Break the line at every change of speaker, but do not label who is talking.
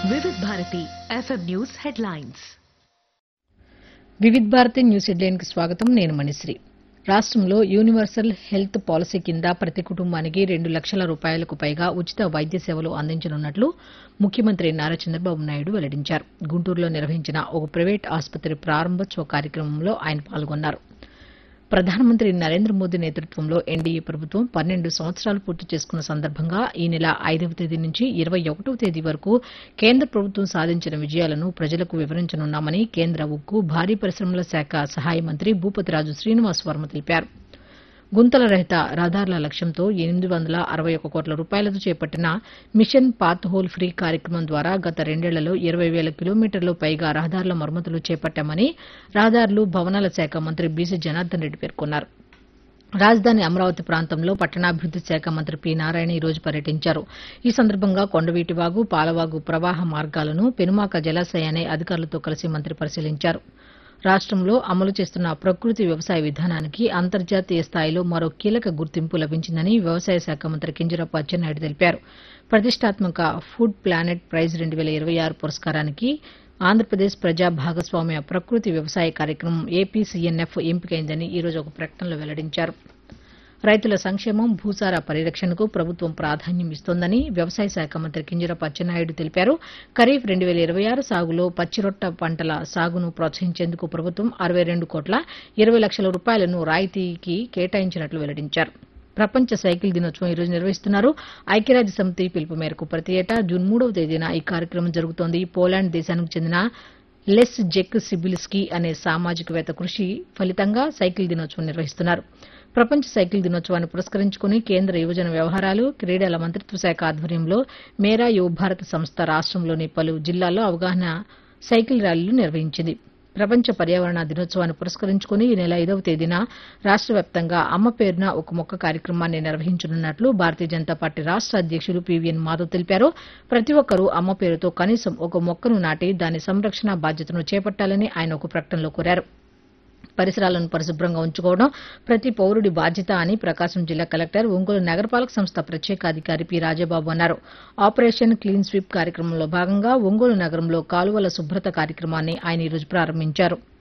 Vividh Bharati FM news headlines
Vividh Bharati news హెడ్లైన్కి స్వాగతం నేను మణిశ్రీ రాష్ట్రంలో యూనివర్సల్ హెల్త్ పాలసీ కింద ప్రతి కుటుంబానికి రెండు లక్షల రూపాయలకు పైగా ఉచిత వైద్య సేవలు అందించనున్నట్లు ముఖ్యమంత్రి నారా చంద్రబాబు నాయుడు వెల్లడించారు గుంటూరులో నిర్వహించిన ఒక ప్రైవేట్ ఆసుపత్రి ప్రారంభోత్సవ కార్యక్రమంలో ఆయన పాల్గొన్నారు ప్రధానమంత్రి నరేంద్ర మోదీ నేతృత్వంలో ఎన్డీఏ ప్రభుత్వం పన్నెండు సంవత్సరాలు పూర్తి చేసుకున్న సందర్భంగా ఈ నెల ఐదవ తేదీ నుంచి ఇరవై ఒకటవ తేదీ వరకు కేంద్ర ప్రభుత్వం సాధించిన విజయాలను ప్రజలకు వివరించనున్నామని కేంద్ర ఉక్కు భారీ పరిశ్రమల శాఖ సహాయ మంత్రి భూపతిరాజు శ్రీనివాస్ వర్మ తెలిపారు గుంతల రహిత రహదారుల లక్ష్యంతో ఎనిమిది వందల అరవై ఒక కోట్ల రూపాయలతో చేపట్టిన మిషన్ పాత్ హోల్ ఫ్రీ కార్యక్రమం ద్వారా గత రెండేళ్లలో ఇరవై వేల కిలోమీటర్లు పైగా రహదారుల మరమ్మతులు చేపట్టామని రహదారులు భవనాల శాఖ మంత్రి బీసీ జనార్దన్ రెడ్డి పేర్కొన్నారు రాజధాని అమరావతి ప్రాంతంలో పట్టణాభివృద్ది శాఖ మంత్రి పి నారాయణ ఈ రోజు పర్యటించారు ఈ సందర్భంగా కొండవీటివాగు పాలవాగు ప్రవాహ మార్గాలను పెనుమాక జలాశయాన్ని అధికారులతో కలిసి మంత్రి పరిశీలించారు రాష్టంలో అమలు చేస్తున్న ప్రకృతి వ్యవసాయ విధానానికి అంతర్జాతీయ స్థాయిలో మరో కీలక గుర్తింపు లభించిందని వ్యవసాయ శాఖ మంత్రి కింజరాపు అచ్చెన్నాయుడు తెలిపారు ప్రతిష్టాత్మక ఫుడ్ ప్లానెట్ ప్రైజ్ రెండు వేల ఇరవై ఆరు పురస్కారానికి ఆంధ్రప్రదేశ్ ప్రజా భాగస్వామ్య ప్రకృతి వ్యవసాయ కార్యక్రమం ఏపీసీఎన్ఎఫ్ ఎంపికైందని ఈ రోజు ఒక ప్రకటనలో వెల్లడించారు రైతుల సంక్షేమం భూసార పరిరక్షణకు ప్రభుత్వం ప్రాధాన్యం ఇస్తోందని వ్యవసాయ శాఖ మంత్రి కింజరపు అచ్చెన్నాయుడు తెలిపారు ఖరీఫ్ రెండు వేల ఇరవై ఆరు సాగులో పచ్చిరొట్ట పంటల సాగును ప్రోత్సహించేందుకు ప్రభుత్వం అరవై రెండు కోట్ల ఇరవై లక్షల రూపాయలను రాయితీకి కేటాయించినట్లు వెల్లడించారు ప్రపంచ సైకిల్ దినోత్సవం ఈరోజు నిర్వహిస్తున్నారు ఐక్యరాజ్య సమితి పిలుపు మేరకు ప్రతి ఏటా జూన్ మూడవ తేదీన ఈ కార్యక్రమం జరుగుతోంది పోలాండ్ దేశానికి చెందిన లెస్ జెక్ సిబిల్స్కీ అనే సామాజికవేత్త కృషి ఫలితంగా సైకిల్ దినోత్సవం నిర్వహిస్తున్నారు ప్రపంచ సైకిల్ దినోత్సవాన్ని పురస్కరించుకుని కేంద్ర యువజన వ్యవహారాలు క్రీడల మంత్రిత్వ శాఖ ఆధ్వర్యంలో మేరా యువ భారత్ సంస్థ రాష్టంలోని పలు జిల్లాల్లో అవగాహన సైకిల్ ర్యాలీలు నిర్వహించింది ప్రపంచ పర్యావరణ దినోత్సవాన్ని పురస్కరించుకుని ఈ నెల ఐదవ తేదీన రాష్ట వ్యాప్తంగా అమ్మ పేరున ఒక మొక్క కార్యక్రమాన్ని నిర్వహించనున్నట్లు భారతీయ జనతా పార్టీ రాష్ట అధ్యక్షులు పీవీఎన్ మాధవ్ తెలిపారు ప్రతి ఒక్కరూ అమ్మ పేరుతో కనీసం ఒక మొక్కను నాటి దాని సంరక్షణ బాధ్యతను చేపట్టాలని ఆయన ఒక ప్రకటనలో కోరారు పరిసరాలను పరిశుభ్రంగా ఉంచుకోవడం ప్రతి పౌరుడి బాధ్యత అని ప్రకాశం జిల్లా కలెక్టర్ ఒంగోలు నగరపాలక సంస్థ ప్రత్యేక అధికారి పి రాజబాబు అన్నారు ఆపరేషన్ క్లీన్ స్వీప్ కార్యక్రమంలో భాగంగా ఒంగోలు నగరంలో కాలువల శుభ్రత కార్యక్రమాన్ని ఆయన ఈరోజు ప్రారంభించారు